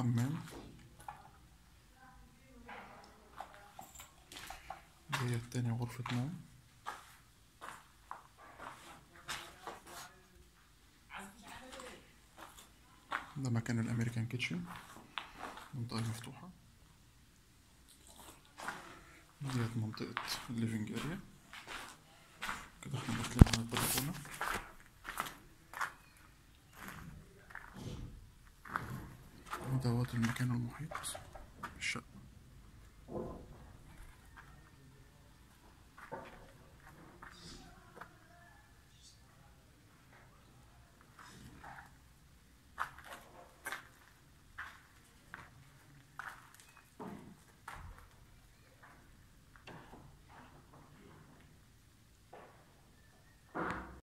حمام ديت تاني غرفة نوم ده مكان الأمريكان كيتشن منطقة مفتوحة ديت منطقة الليفينج اريا كده احنا داخلين على البلكونة ودوت المكان المحيط